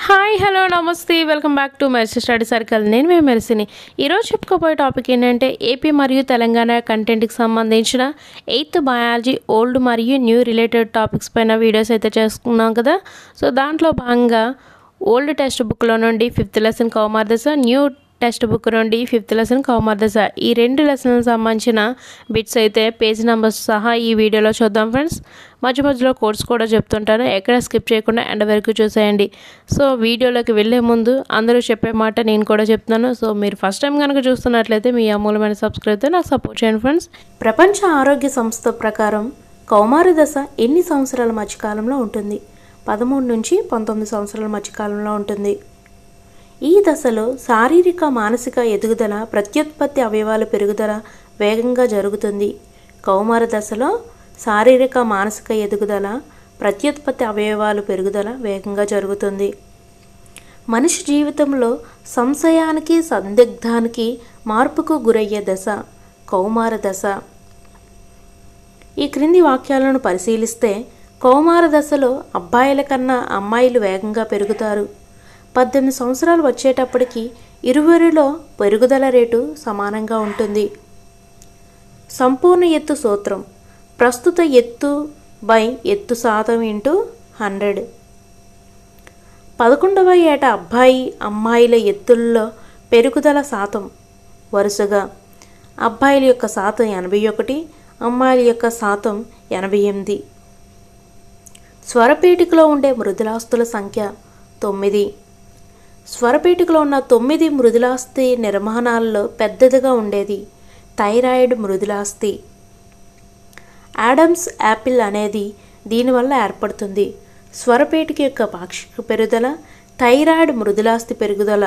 hi hello నమస్తే welcome back to Mercy study circle నేను మేము మెర్సిని ఈరోజు చెప్పుకోబోయే టాపిక్ ఏంటంటే ఏపీ మరియు తెలంగాణ కంటెంట్కి సంబంధించిన ఎయిత్ బయాలజీ ఓల్డ్ మరియు న్యూ రిలేటెడ్ టాపిక్స్ పైన వీడియోస్ అయితే చేసుకున్నాం కదా సో దాంట్లో భాగంగా ఓల్డ్ టెక్స్ట్ బుక్లో నుండి ఫిఫ్త్ లెసన్ కౌమార్ దశ న్యూ టెక్స్ట్ బుక్ నుండి ఫిఫ్త్ లెసన్ కౌమార్ దశ ఈ రెండు లెసన్లకు సంబంధించిన బిట్స్ అయితే పేజ్ నెంబర్స్ సహా ఈ వీడియోలో చూద్దాం ఫ్రెండ్స్ మధ్య మధ్యలో కోర్స్ కూడా చెప్తుంటాను ఎక్కడ స్కిప్ చేయకుండా ఎండ వరకు చూసేయండి సో వీడియోలోకి వెళ్ళే ముందు అందరూ చెప్పే మాట నేను కూడా చెప్తున్నాను సో మీరు ఫస్ట్ టైం కనుక చూస్తున్నట్లయితే మీ అమూలమైన సబ్స్క్రైబ్తో నాకు సపోర్ట్ చేయండి ఫ్రెండ్స్ ప్రపంచ ఆరోగ్య సంస్థ ప్రకారం కౌమార దశ ఎన్ని సంవత్సరాల మధ్యకాలంలో ఉంటుంది పదమూడు నుంచి పంతొమ్మిది సంవత్సరాల మధ్యకాలంలో ఉంటుంది ఈ దశలో శారీరక మానసిక ఎదుగుదల ప్రత్యుత్పత్తి అవయవాల పెరుగుదల వేగంగా జరుగుతుంది కౌమార దశలో శారీరక మానసిక ఎదుగుదల ప్రత్యుత్పత్తి అవయవాలు పెరుగుదల వేగంగా జరుగుతుంది మనిషి జీవితంలో సంశయానికి సందిగ్ధానికి మార్పుకు గురయ్యే దశ కౌమార దశ ఈ క్రింది వాక్యాలను పరిశీలిస్తే కౌమార దశలో అబ్బాయిల కన్నా అమ్మాయిలు వేగంగా పెరుగుతారు పద్దెనిమిది సంవత్సరాలు వచ్చేటప్పటికి ఇరువురిలో పెరుగుదల రేటు సమానంగా ఉంటుంది సంపూర్ణ ఎత్తు సూత్రం ప్రస్తుత ఎత్తు బై ఎత్తు శాతం ఇంటూ హండ్రెడ్ పదకొండవ ఏట అబ్బాయి అమ్మాయిల ఎత్తుల్లో పెరుగుదల శాతం వరుసగా అబ్బాయిల యొక్క శాతం ఎనభై ఒకటి అమ్మాయిల యొక్క శాతం ఎనభై ఎనిమిది స్వరపేటికలో ఉండే మృదులాస్తుల సంఖ్య తొమ్మిది స్వరపేటికలో ఉన్న తొమ్మిది మృదులాస్తి నిర్మాణాల్లో పెద్దదిగా ఉండేది థైరాయిడ్ మృదులాస్తి యాడమ్స్ యాపిల్ అనేది దీనివల్ల ఏర్పడుతుంది స్వరపేటిక యొక్క పాక్షిక పెరుగుదల థైరాయిడ్ మృదులాస్తి పెరుగుదల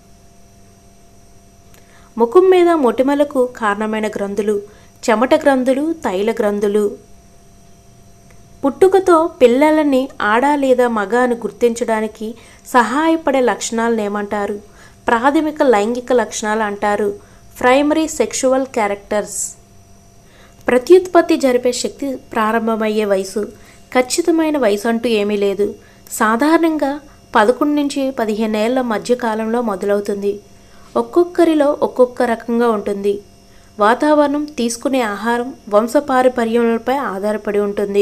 ముఖం మీద మొటిమలకు కారణమైన గ్రంథులు చెమట గ్రంథులు తైల గ్రంథులు పుట్టుకతో పిల్లలని ఆడ లేదా మగ అని గుర్తించడానికి సహాయపడే లక్షణాలను ఏమంటారు ప్రాథమిక లైంగిక లక్షణాలు అంటారు ప్రైమరీ సెక్షువల్ క్యారెక్టర్స్ ప్రత్యుత్పత్తి జరిపే శక్తి ప్రారంభమయ్యే వయసు ఖచ్చితమైన వయసు అంటూ ఏమీ లేదు సాధారణంగా పదకొండు నుంచి పదిహేను ఏళ్ల మధ్య కాలంలో మొదలవుతుంది ఒక్కొక్కరిలో ఒక్కొక్క రకంగా ఉంటుంది వాతావరణం తీసుకునే ఆహారం వంశపారపర్యములపై ఆధారపడి ఉంటుంది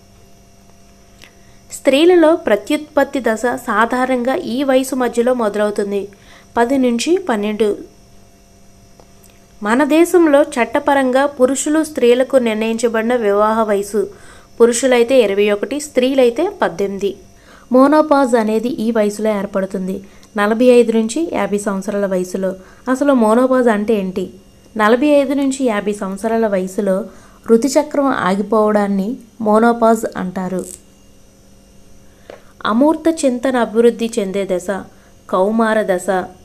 స్త్రీలలో ప్రత్యుత్పత్తి దశ సాధారణంగా ఈ వయసు మధ్యలో మొదలవుతుంది పది నుంచి పన్నెండు మన దేశంలో చట్టపరంగా పురుషులు స్త్రీలకు నిర్ణయించబడిన వివాహ వయసు పురుషులైతే ఇరవై ఒకటి స్త్రీలైతే పద్దెనిమిది మోనోపాజ్ అనేది ఈ వయసులో ఏర్పడుతుంది నలభై ఐదు నుంచి యాభై సంవత్సరాల వయసులో అసలు మోనోపాజ్ అంటే ఏంటి నలభై ఐదు నుంచి యాభై సంవత్సరాల వయసులో ఋతుచక్రం ఆగిపోవడాన్ని మోనోపాజ్ అంటారు అమూర్త చింతన అభివృద్ధి చెందే దశ కౌమార దశ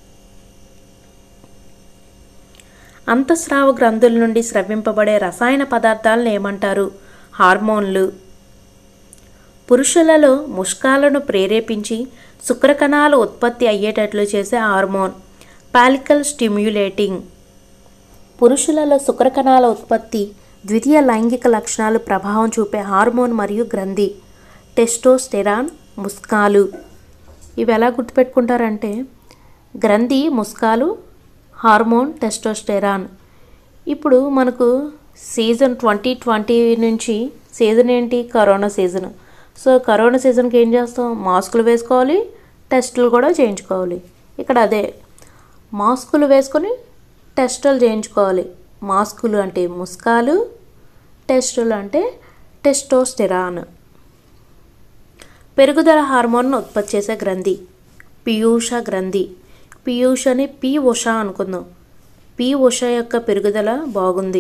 అంతఃస్రావ గ్రంథుల నుండి స్రవింపబడే రసాయన పదార్థాలను ఏమంటారు హార్మోన్లు పురుషులలో ముష్కాలను ప్రేరేపించి శుక్రకణాలు ఉత్పత్తి అయ్యేటట్లు చేసే హార్మోన్ పాలికల్ స్టిమ్యులేటింగ్ పురుషులలో శుక్రకణాల ఉత్పత్తి ద్వితీయ లైంగిక లక్షణాలు ప్రభావం చూపే హార్మోన్ మరియు గ్రంథి టెస్టోస్టెరాన్ ముస్కాలు ఇవి ఎలా గుర్తుపెట్టుకుంటారంటే గ్రంథి ముస్కాలు హార్మోన్ టెస్టోస్టెరాన్ ఇప్పుడు మనకు సీజన్ ట్వంటీ ట్వంటీ నుంచి సీజన్ ఏంటి కరోనా సీజన్ సో కరోనా సీజన్కి ఏం చేస్తాం మాస్కులు వేసుకోవాలి టెస్టులు కూడా చేయించుకోవాలి ఇక్కడ అదే మాస్కులు వేసుకొని టెస్టులు చేయించుకోవాలి మాస్కులు అంటే ముస్కాలు టెస్టులు అంటే టెస్టోస్టెరాన్ పెరుగుదల హార్మోన్ను ఉత్పత్తి చేసే గ్రంథి పీయూష గ్రంథి పీయూష అని పి ఉష అనుకుందాం పి ఉష యొక్క పెరుగుదల బాగుంది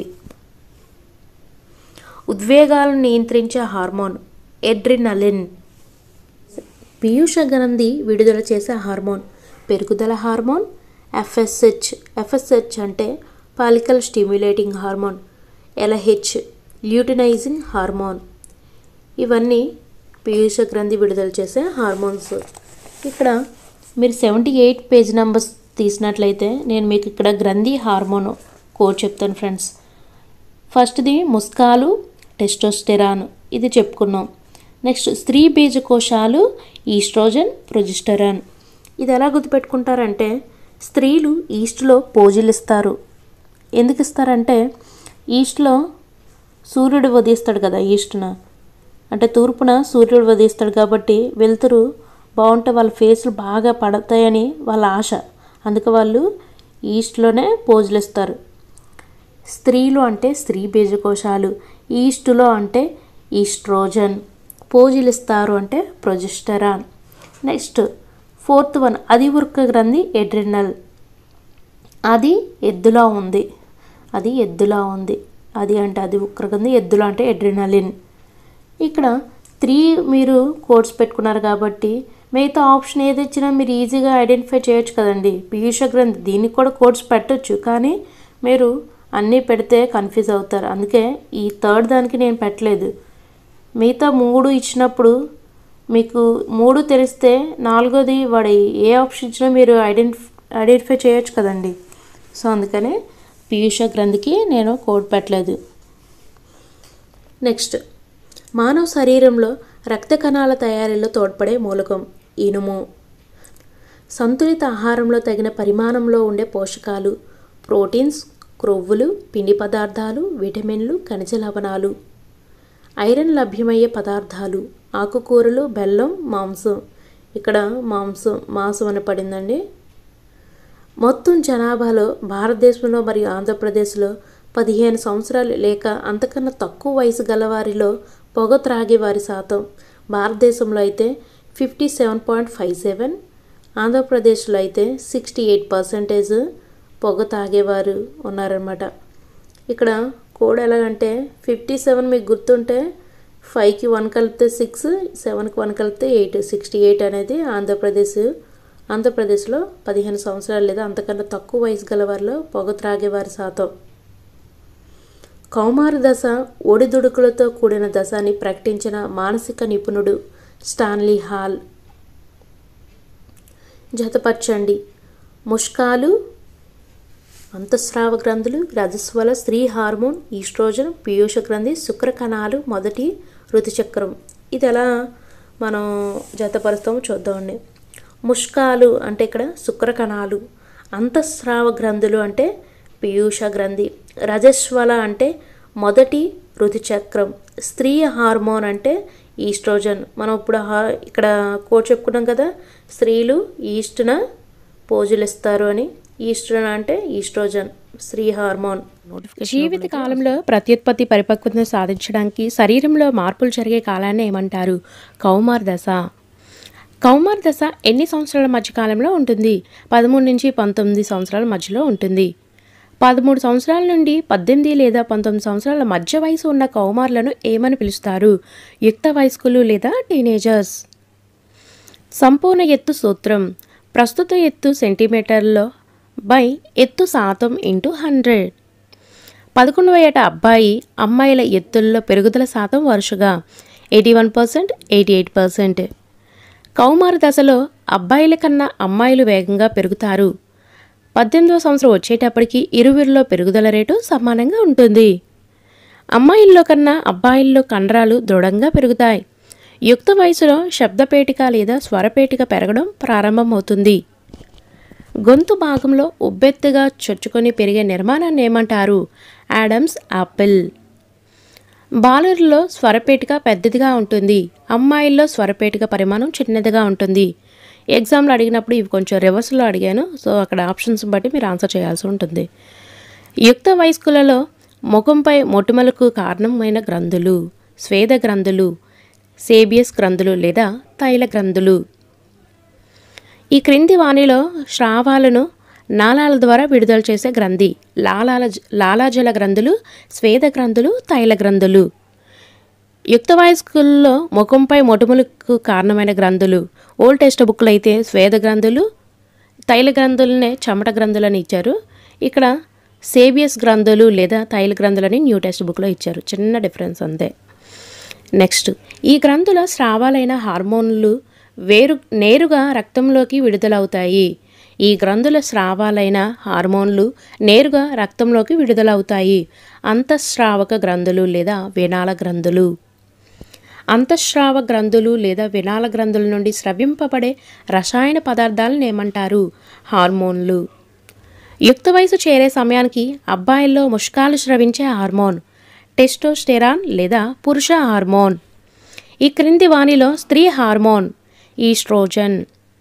ఉద్వేగాలను నియంత్రించే హార్మోన్ ఎడ్రినలిన్ పీయూష గ్రంథి విడుదల చేసే హార్మోన్ పెరుగుదల హార్మోన్ ఎఫ్ఎస్హెచ్ ఎఫ్ఎస్హెచ్ అంటే follicle stimulating hormone LH luteinising hormone ఇవన్నీ పీయూష గ్రంథి విడుదల చేసే హార్మోన్స్ ఇక్కడ మీరు సెవెంటీ ఎయిట్ పేజ్ నెంబర్స్ తీసినట్లయితే నేను మీకు ఇక్కడ గ్రంథి హార్మోన్ కోడ్ చెప్తాను ఫ్రెండ్స్ ఫస్ట్ది ముస్కాలు టెస్టోస్టెరాన్ ఇది చెప్పుకున్నాం నెక్స్ట్ స్త్రీ బీజకోశాలు ఈస్ట్రోజన్ ప్రొజెస్టరాన్ ఇది ఎలా గుర్తుపెట్టుకుంటారంటే స్త్రీలు ఈస్ట్లో పోజులు ఇస్తారు ఎందుకు ఇస్తారంటే ఈస్ట్లో సూర్యుడు ఉదయిస్తాడు కదా ఈస్ట్న అంటే తూర్పున సూర్యుడు ఉదయిస్తాడు కాబట్టి వెలుతురు బాగుంటే వాళ్ళ ఫేస్లు బాగా పడతాయని వాళ్ళ ఆశ అందుకే వాళ్ళు ఈస్ట్లోనే పోజులు ఇస్తారు స్త్రీలు అంటే స్త్రీ బీజకోశాలు ఈస్టులో అంటే ఈస్ట్రోజన్ పోజులు ఇస్తారు అంటే ప్రొజెస్టరాన్ నెక్స్ట్ ఫోర్త్ వన్ అది వృక్క గ్రంథి ఎడ్రినల్ అది ఎద్దులా ఉంది అది ఎద్దులా ఉంది అది అంటే అది వృక్క గ్రంథి ఎద్దులా అంటే ఎడ్రినలిన్ ఇక్కడ త్రీ మీరు కోడ్స్ పెట్టుకున్నారు కాబట్టి మిగతా ఆప్షన్ ఏది ఇచ్చినా మీరు ఈజీగా ఐడెంటిఫై చేయొచ్చు కదండి పీయూష గ్రంథి దీనికి కూడా కోడ్స్ పెట్టొచ్చు కానీ మీరు అన్నీ పెడితే కన్ఫ్యూజ్ అవుతారు అందుకే ఈ థర్డ్ దానికి నేను పెట్టలేదు మిగతా మూడు ఇచ్చినప్పుడు మీకు మూడు తెలిస్తే నాలుగోది వాడు ఏ ఆప్షన్ ఇచ్చినా మీరు ఐడెంటి ఐడెంటిఫై చేయొచ్చు కదండి సో అందుకనే పీయూష గ్రంథికి నేను కోడ్ పెట్టలేదు నెక్స్ట్ మానవ శరీరంలో రక్త కణాల తయారీలో తోడ్పడే మూలకం ఇనుము సంతులిత ఆహారంలో తగిన పరిమాణంలో ఉండే పోషకాలు ప్రోటీన్స్ క్రొవ్వులు పిండి పదార్థాలు విటమిన్లు ఖనిజ లవణాలు ఐరన్ లభ్యమయ్యే పదార్థాలు ఆకుకూరలు బెల్లం మాంసం ఇక్కడ మాంసం మాంసం అని పడిందండి మొత్తం జనాభాలో భారతదేశంలో మరియు ఆంధ్రప్రదేశ్లో పదిహేను సంవత్సరాలు లేక అంతకన్నా తక్కువ వయసు గలవారిలో పొగ త్రాగే వారి శాతం భారతదేశంలో అయితే fifty seven point five seven ఆంధ్రప్రదేశ్లో అయితే సిక్స్టీ ఎయిట్ పర్సెంటేజ్ పొగ తాగేవారు ఉన్నారన్నమాట ఇక్కడ కోడ్ ఎలాగంటే ఫిఫ్టీ సెవెన్ మీకు గుర్తుంటే ఫైవ్కి వన్ కలిపితే సిక్స్ సెవెన్కి వన్ కలిపితే ఎయిట్ సిక్స్టీ ఎయిట్ అనేది ఆంధ్రప్రదేశ్ ఆంధ్రప్రదేశ్లో పదిహేను సంవత్సరాలు లేదా అంతకన్నా తక్కువ వయసు గల వారిలో పొగ త్రాగేవారి శాతం కౌమార దశ ఒడిదుడుకులతో కూడిన దశ అని ప్రకటించిన మానసిక నిపుణుడు స్టాన్లీ హాల్ జతపరచండి ముష్కాలు అంతఃస్రావ గ్రంథులు రజస్వల స్త్రీ హార్మోన్ ఈస్ట్రోజన్ పీయూష గ్రంథి శుక్ర కణాలు మొదటి ఋతుచక్రం ఇది ఎలా మనం జతపరుస్తామో చూద్దామండి ముష్కాలు అంటే ఇక్కడ శుక్ర కణాలు అంతఃస్రావ గ్రంథులు అంటే పీయూష గ్రంథి రజస్వల అంటే మొదటి ఋతుచక్రం స్త్రీ హార్మోన్ అంటే ఈస్ట్రోజన్ మనం ఇప్పుడు హా- ఇక్కడ కోడ్ చెప్పుకున్నాం కదా స్త్రీలు ఈస్ట్న పోజులు ఇస్తారు అని ఈస్ట్రన్ అంటే ఈస్ట్రోజన్ స్త్రీ హార్మోన్ జీవిత కాలంలో ప్రత్యుత్పత్తి పరిపక్వతను సాధించడానికి శరీరంలో మార్పులు జరిగే కాలాన్ని ఏమంటారు కౌమార్ దశ కౌమార్ దశ ఎన్ని సంవత్సరాల మధ్య కాలంలో ఉంటుంది పదమూడు నుంచి పంతొమ్మిది సంవత్సరాల మధ్యలో ఉంటుంది పదమూడు సంవత్సరాల నుండి పద్దెనిమిది లేదా పంతొమ్మిది సంవత్సరాల మధ్య వయసు ఉన్న కౌమార్లను ఏమని పిలుస్తారు యుక్త వయస్కులు లేదా టీనేజర్స్ సంపూర్ణ ఎత్తు సూత్రం ప్రస్తుత ఎత్తు సెంటీమీటర్లో బై ఎత్తు శాతం ఇంటూ హండ్రెడ్ పదకొండవ ఏట అబ్బాయి అమ్మాయిల ఎత్తుల్లో పెరుగుదల శాతం వరుసగా eighty one percent eighty eight percent కౌమార దశలో అబ్బాయిల కన్నా అమ్మాయిలు వేగంగా పెరుగుతారు పద్దెనిమిదవ సంవత్సరం వచ్చేటప్పటికి ఇరువురిలో పెరుగుదల రేటు సమానంగా ఉంటుంది అమ్మాయిల్లో కన్నా అబ్బాయిల్లో కండరాలు దృఢంగా పెరుగుతాయి యుక్త వయసులో శబ్దపేటిక లేదా స్వరపేటిక పెరగడం ప్రారంభమవుతుంది గొంతు భాగంలో ఉబ్బెత్తుగా చొచ్చుకొని పెరిగే నిర్మాణాన్ని ఏమంటారు యాడమ్స్ యాపిల్ బాలురులో స్వరపేటిక పెద్దదిగా ఉంటుంది అమ్మాయిల్లో స్వరపేటిక పరిమాణం చిన్నదిగా ఉంటుంది ఎగ్జామ్లో అడిగినప్పుడు ఇవి కొంచెం రివర్స్లో అడిగాను సో అక్కడ ఆప్షన్స్ బట్టి మీరు ఆన్సర్ చేయాల్సి ఉంటుంది యుక్త వయస్కులలో ముఖంపై మొటిమలకు కారణమైన గ్రంథులు స్వేద గ్రంథులు సేబియస్ గ్రంథులు లేదా తైల గ్రంథులు ఈ క్రింది వాణిలో స్రావాలను నాళాల ద్వారా విడుదల చేసే గ్రంథి లాలాల లాలాజల గ్రంథులు స్వేద గ్రంథులు తైల గ్రంథులు యుక్త వయస్కుల్లో ముఖంపై మొటిమలకు కారణమైన గ్రంథులు ఓల్డ్ టెక్స్ట్ బుక్లో అయితే స్వేద గ్రంథులు తైల గ్రంథులనే చెమట గ్రంథులని ఇచ్చారు ఇక్కడ సేబియస్ గ్రంథులు లేదా తైల గ్రంథులని న్యూ టెక్స్ట్ బుక్లో ఇచ్చారు చిన్న డిఫరెన్స్ అంతే నెక్స్ట్ ఈ గ్రంథుల స్రావాలైన హార్మోన్లు వేరు నేరుగా రక్తంలోకి విడుదలవుతాయి ఈ గ్రంథుల స్రావాలైన హార్మోన్లు నేరుగా రక్తంలోకి విడుదలవుతాయి అంతఃస్రావక గ్రంథులు లేదా వేనాల గ్రంథులు అంతఃస్రావ గ్రంథులు లేదా వినాల గ్రంథుల నుండి స్రవింపబడే రసాయన పదార్థాలను ఏమంటారు హార్మోన్లు యుక్త వయసు చేరే సమయానికి అబ్బాయిల్లో ముష్కాలు స్రవించే హార్మోన్ టెస్టోస్టెరాన్ లేదా పురుష హార్మోన్ ఈ క్రింది వానిలో స్త్రీ హార్మోన్ ఈస్ట్రోజన్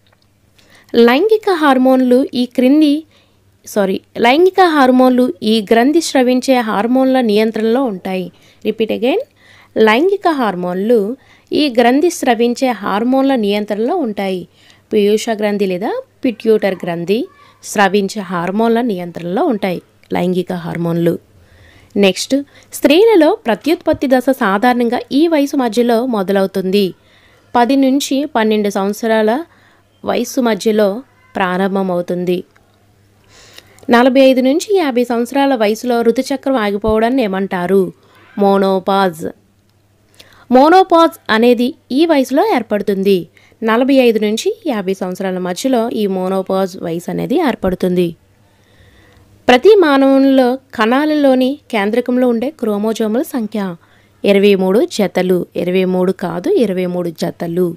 లైంగిక హార్మోన్లు ఈ క్రింది సారీ లైంగిక హార్మోన్లు ఈ గ్రంథి స్రవించే హార్మోన్ల నియంత్రణలో ఉంటాయి రిపీట్ అగైన్ లైంగిక హార్మోన్లు ఈ గ్రంథి స్రవించే హార్మోన్ల నియంత్రణలో ఉంటాయి పీయూష గ్రంథి లేదా పిట్యూటర్ గ్రంథి స్రవించే హార్మోన్ల నియంత్రణలో ఉంటాయి లైంగిక హార్మోన్లు నెక్స్ట్ స్త్రీలలో ప్రత్యుత్పత్తి దశ సాధారణంగా ఈ వయసు మధ్యలో మొదలవుతుంది పది నుంచి పన్నెండు సంవత్సరాల వయసు మధ్యలో ప్రారంభమవుతుంది నలభై ఐదు నుంచి యాభై సంవత్సరాల వయసులో ఋతుచక్రం ఆగిపోవడాన్ని ఏమంటారు మోనోపాజ్ మోనోపాజ్ అనేది ఈ వయసులో ఏర్పడుతుంది నలభై ఐదు నుంచి యాభై సంవత్సరాల మధ్యలో ఈ మోనోపాజ్ వయసు అనేది ఏర్పడుతుంది ప్రతి మానవునిలో కణాలలోని కేంద్రకంలో ఉండే క్రోమోజోముల సంఖ్య ఇరవై మూడు జతలు ఇరవై మూడు కాదు ఇరవై మూడు జతలు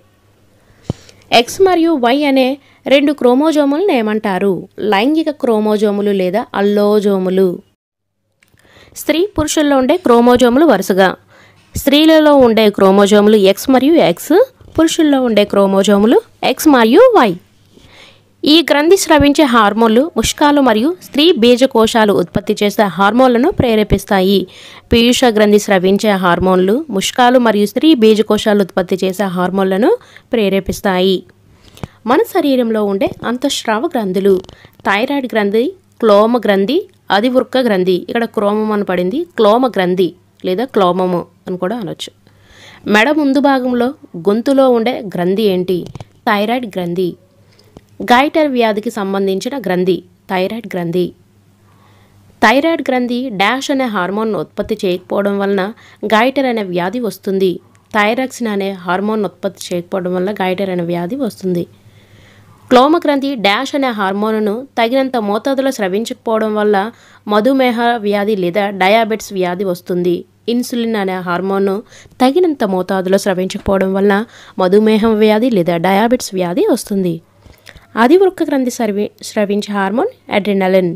ఎక్స్ మరియు వై అనే రెండు క్రోమోజోములను ఏమంటారు లైంగిక క్రోమోజోములు లేదా అల్లోజోములు స్త్రీ పురుషుల్లో ఉండే క్రోమోజోములు వరుసగా స్త్రీలలో ఉండే క్రోమోజోములు ఎక్స్ మరియు ఎక్స్ పురుషుల్లో ఉండే క్రోమోజోములు ఎక్స్ మరియు వై ఈ గ్రంథి స్రవించే హార్మోన్లు ముష్కాలు మరియు స్త్రీ బీజకోశాలు ఉత్పత్తి చేసే హార్మోన్లను ప్రేరేపిస్తాయి పీయూష గ్రంథి స్రవించే హార్మోన్లు ముష్కాలు మరియు స్త్రీ బీజకోశాలు ఉత్పత్తి చేసే హార్మోన్లను ప్రేరేపిస్తాయి మన శరీరంలో ఉండే అంతఃస్రావ గ్రంథులు థైరాయిడ్ గ్రంథి క్లోమ గ్రంథి అధివృక్క గ్రంథి ఇక్కడ క్రోమం అని పడింది క్లోమ గ్రంథి లేదా క్లోమము అని కూడా అనొచ్చు మెడ ముందు భాగంలో గొంతులో ఉండే గ్రంథి ఏంటి థైరాయిడ్ గ్రంథి గైటర్ వ్యాధికి సంబంధించిన గ్రంథి థైరాయిడ్ గ్రంథి థైరాయిడ్ గ్రంథి డాష్ అనే హార్మోన్ ఉత్పత్తి చేయకపోవడం వలన గైటర్ అనే వ్యాధి వస్తుంది థైరాక్సిన్ అనే హార్మోన్ ఉత్పత్తి చేయకపోవడం వల్ల గైటర్ అనే వ్యాధి వస్తుంది క్లోమ గ్రంథి డాష్ అనే హార్మోన్ను తగినంత మోతాదులో స్రవించకపోవడం వల్ల మధుమేహ వ్యాధి లేదా డయాబెటిస్ వ్యాధి వస్తుంది ఇన్సులిన్ అనే హార్మోన్ను తగినంత మోతాదులో స్రవించకపోవడం వల్ల మధుమేహం వ్యాధి లేదా డయాబెటిస్ వ్యాధి వస్తుంది అధివృక్క గ్రంథి స్రవి స్రవించే హార్మోన్ అడ్రినలిన్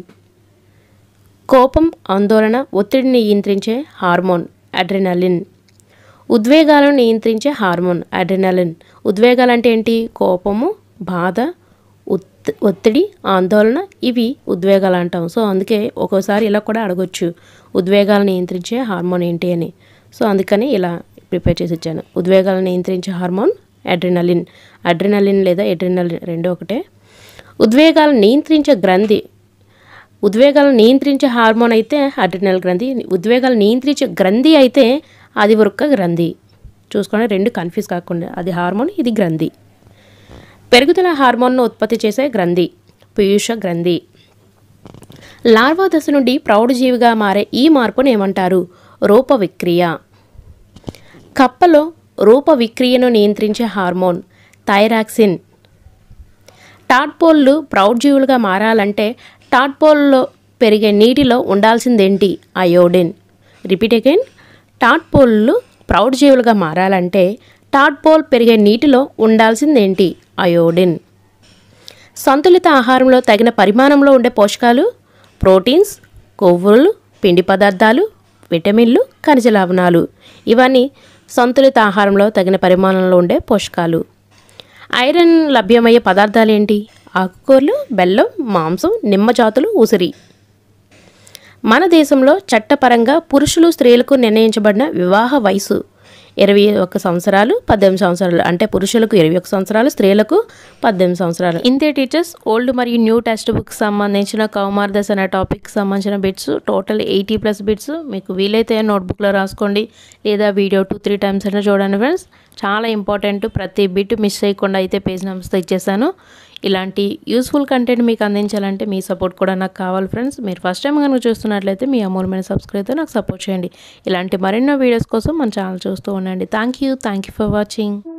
కోపం ఆందోళన ఒత్తిడిని నియంత్రించే హార్మోన్ అడ్రినలిన్ ఉద్వేగాలను నియంత్రించే హార్మోన్ అడ్రినలిన్ ఉద్వేగాలు అంటే ఏంటి కోపము బాధ ఒత్ ఒత్తిడి ఆందోళన ఇవి ఉద్వేగాలు అంటాం సో అందుకే ఒక్కోసారి ఇలా కూడా అడగొచ్చు ఉద్వేగాలను నియంత్రించే హార్మోన్ ఏంటి అని సో అందుకని ఇలా ప్రిపేర్ చేసి ఇచ్చాను ఉద్వేగాలను నియంత్రించే హార్మోన్ అడ్రినలిన్ అడ్రినలిన్ లేదా ఎడ్రినలిన్ రెండు ఒకటే ఉద్వేగాలను నియంత్రించే గ్రంథి ఉద్వేగాలను నియంత్రించే హార్మోన్ అయితే అడ్రినల్ గ్రంథి ఉద్వేగాలు నియంత్రించే గ్రంథి అయితే అది వృక్క గ్రంథి చూసుకోండి రెండు కన్ఫ్యూజ్ కాకుండా అది హార్మోన్ ఇది గ్రంథి పెరుగుదల హార్మోన్ను ఉత్పత్తి చేసే గ్రంథి పీయూష గ్రంథి లార్వా దశ నుండి ప్రౌఢజీవిగా మారే ఈ మార్పును ఏమంటారు రూప విక్రియ కప్పలో రూప విక్రియను నియంత్రించే హార్మోన్ థైరాక్సిన్ టాడ్పోల్లు ప్రౌఢజీవులుగా మారాలంటే టాడ్పోల్లో పెరిగే నీటిలో ఉండాల్సిందేంటి అయోడిన్ రిపీట్ అగైన్ టాడ్పోల్లు ప్రౌఢజీవులుగా మారాలంటే టాడ్పోల్ పెరిగే నీటిలో ఉండాల్సిందేంటి అయోడిన్ సంతులిత ఆహారంలో తగిన పరిమాణంలో ఉండే పోషకాలు ప్రోటీన్స్ కొవ్వులు పిండి పదార్థాలు విటమిన్లు ఖనిజ లవణాలు ఇవన్నీ సంతులిత ఆహారంలో తగిన పరిమాణంలో ఉండే పోషకాలు ఐరన్ లభ్యమయ్యే పదార్థాలు ఏంటి ఆకుకూరలు బెల్లం మాంసం నిమ్మ జాతులు ఉసిరి మన దేశంలో చట్టపరంగా పురుషులు స్త్రీలకు నిర్ణయించబడిన వివాహ వయసు ఇరవై ఒక సంవత్సరాలు పద్దెనిమిది సంవత్సరాలు అంటే పురుషులకు ఇరవై ఒక సంవత్సరాలు స్త్రీలకు పద్దెనిమిది సంవత్సరాలు ఇంతే టీచర్స్ ఓల్డ్ మరియు న్యూ టెక్స్ట్ బుక్ సంబంధించిన కౌమార్ దశ అనే టాపిక్ సంబంధించిన bits total eighty plus bits మీకు వీలైతే నోట్బుక్లో రాసుకోండి లేదా వీడియో టూ త్రీ టైమ్స్ అయినా చూడండి ఫ్రెండ్స్ చాలా ఇంపార్టెంట్ ప్రతి బిట్ మిస్ చేయకుండా అయితే పేజ్ నెంబర్స్తో ఇచ్చేసాను ఇలాంటి యూస్ఫుల్ కంటెంట్ మీకు అందించాలంటే మీ సపోర్ట్ కూడా నాకు కావాలి ఫ్రెండ్స్ మీరు ఫస్ట్ టైం కనుక చూస్తున్నట్లయితే మీ అమూల్యమైన సబ్స్క్రైబ్తో నాకు సపోర్ట్ చేయండి ఇలాంటి మరెన్నో వీడియోస్ కోసం మన ఛానల్ చూస్తూ ఉండండి thank you thank you for watching